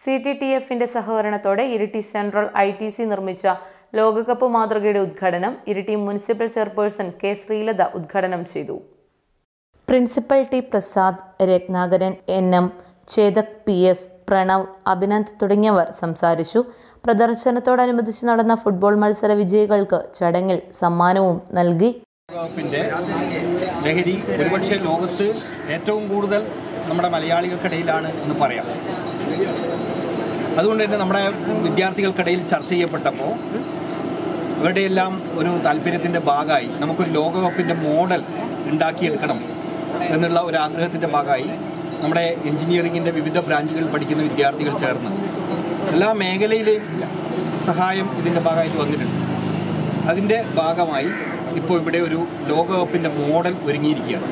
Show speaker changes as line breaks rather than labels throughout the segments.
C T T എഫിന്റെ സഹകരണത്തോടെ Iritty central I T C നിർമ്മിച്ച ലോകകപ്പ് മാതൃകയുടെ ഉദ്ഘാടനം Iritty municipal chairperson K Sreelatha ഉദ്ഘാടനം ചെയ്തു principal T Prasad Ratnakaran N M Chetak P S Pranav Abhinand തുടങ്ങിയവർ സംസാരിച്ചു പ്രദർശനത്തോടനുബന്ധിച്ച് നടന്ന ഫുട്ബോൾ മത്സര വിജയികൾക്ക് ചടങ്ങിൽ സമ്മാനവും നൽകി
വകുപ്പിൻ്റെ ലഹരി ഒരുപക്ഷെ ലോകത്ത് ഏറ്റവും കൂടുതൽ നമ്മുടെ മലയാളികൾക്കിടയിലാണ് എന്ന് പറയാം അതുകൊണ്ട് തന്നെ നമ്മുടെ വിദ്യാർത്ഥികൾക്കിടയിൽ ചർച്ച ചെയ്യപ്പെട്ടപ്പോൾ ഇവരുടെയെല്ലാം ഒരു താല്പര്യത്തിൻ്റെ ഭാഗമായി നമുക്കൊരു ലോകകപ്പിൻ്റെ മോഡൽ ഉണ്ടാക്കിയെടുക്കണം എന്നുള്ള ഒരു ആഗ്രഹത്തിൻ്റെ ഭാഗമായി നമ്മുടെ എഞ്ചിനീയറിങ്ങിൻ്റെ വിവിധ ബ്രാഞ്ചുകളിൽ പഠിക്കുന്ന വിദ്യാർത്ഥികൾ ചേർന്ന് എല്ലാ മേഖലയിലെയും സഹായം ഇതിൻ്റെ ഭാഗമായിട്ട് വന്നിട്ടുണ്ട് അതിൻ്റെ ഭാഗമായി ഇപ്പോൾ ഇവിടെ ഒരു ലോകകപ്പിൻ്റെ മോഡൽ ഒരുങ്ങിയിരിക്കുകയാണ്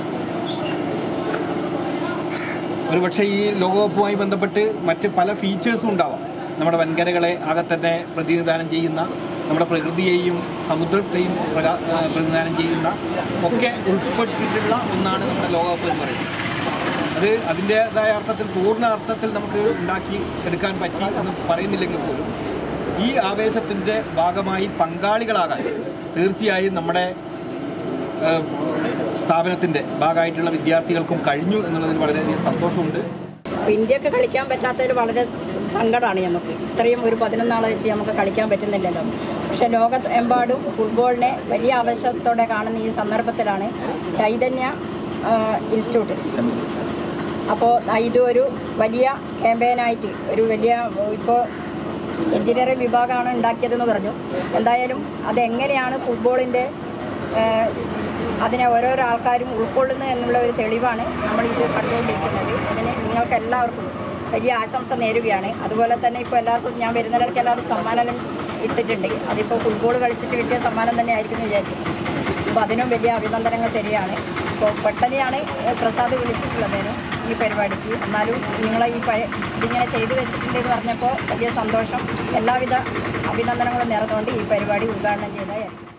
ഒരുപക്ഷെ ഈ ലോകകപ്പുമായി ബന്ധപ്പെട്ട് മറ്റ് പല ഫീച്ചേഴ്സും ഉണ്ടാവാം നമ്മുടെ വൻകരകളെ ആകെ തന്നെ പ്രതിനിധാനം ചെയ്യുന്ന നമ്മുടെ പ്രകൃതിയെയും സമുദ്രത്തെയും പ്രകാ- ആ, പ്രതിനിധാനം ചെയ്യുന്ന ഒക്കെ ഉൾപ്പെട്ടിട്ടുള്ള ഒന്നാണ് നമ്മുടെ ലോകകപ്പ് എന്ന് പറയുന്നത് അത് അതിൻ്റെതായ അർത്ഥത്തിൽ പൂർണ്ണ അർത്ഥത്തിൽ നമുക്ക് ഉണ്ടാക്കി എടുക്കാൻ പറ്റി എന്ന് പറയുന്നില്ലെങ്കിൽ പോലും ഈ ആവേശത്തിൻ്റെ ഭാഗമായി പങ്കാളികളാകാൻ തീർച്ചയായും നമ്മുടെ ഏഹ്, സ്ഥാപനത്തിൻ്റെ ഭാഗമായിട്ടുള്ള വിദ്യാർത്ഥികൾക്കും കഴിഞ്ഞു എന്നുള്ളതിൽ വളരെയധികം സന്തോഷമുണ്ട്
അപ്പോൾ ഇന്ത്യക്ക് കളിക്കാൻ പറ്റാത്തതിൽ വളരെ സങ്കടമാണ് നമുക്ക് ഇത്രയും ഒരു പതിനൊന്നാളെ വെച്ച് നമുക്ക് കളിക്കാൻ പറ്റുന്നില്ലല്ലോ പക്ഷെ ലോകത്തെമ്പാടും ഫുട്ബോളിനെ വലിയ ആവശ്യത്തോടെ കാണുന്ന ഈ സന്ദർഭത്തിലാണ് ചൈതന്യ ആ, ഇൻസ്റ്റിറ്റ്യൂട്ട് അപ്പോൾ ഇത് ഒരു വലിയ ക്യാമ്പയിനായിട്ട് ഒരു വലിയ ഇപ്പോൾ എഞ്ചിനീയറിംഗ് വിഭാഗമാണ് ഉണ്ടാക്കിയതെന്ന് പറഞ്ഞു എന്തായാലും അതെങ്ങനെയാണ് ഫുട്ബോളിൻ്റെ ഏഹ്, അതിനെ ഓരോരോ ആൾക്കാരും ഉൾക്കൊള്ളുന്നു എന്നുള്ള ഒരു തെളിവാണ് നമ്മളിത് കണ്ടുകൊണ്ടിരിക്കുന്നത് അതിന് നിങ്ങൾക്ക് എല്ലാവർക്കും വലിയ ആശംസ നേരുകയാണ് അതുപോലെ തന്നെ ഇപ്പോൾ എല്ലാവർക്കും ഞാൻ വരുന്നിടയ്ക്ക് എല്ലാവരും സമ്മാനം ഇട്ടിട്ടുണ്ട് അതിപ്പോൾ ഫുട്ബോൾ കളിച്ചിട്ട് കിട്ടിയ സമ്മാനം തന്നെ ആയിരിക്കും എന്ന് വിചാരിക്കും അപ്പോൾ അതിനും വലിയ അഭിനന്ദനങ്ങൾ തരികയാണ് ഇപ്പോൾ പെട്ടെന്നെയാണ് പ്രസാദ് വിളിച്ചിട്ടുള്ളതിന് ഈ പരിപാടിക്ക് എന്നാലും നിങ്ങളെ ഈ പഴ ഇതിങ്ങനെ ചെയ്തു വെച്ചിട്ടുണ്ടെന്ന് പറഞ്ഞപ്പോൾ വലിയ സന്തോഷം എല്ലാവിധ അഭിനന്ദനങ്ങളും നേർന്നുകൊണ്ട് ഈ പരിപാടി ഉദ്ഘാടനം ചെയ്ത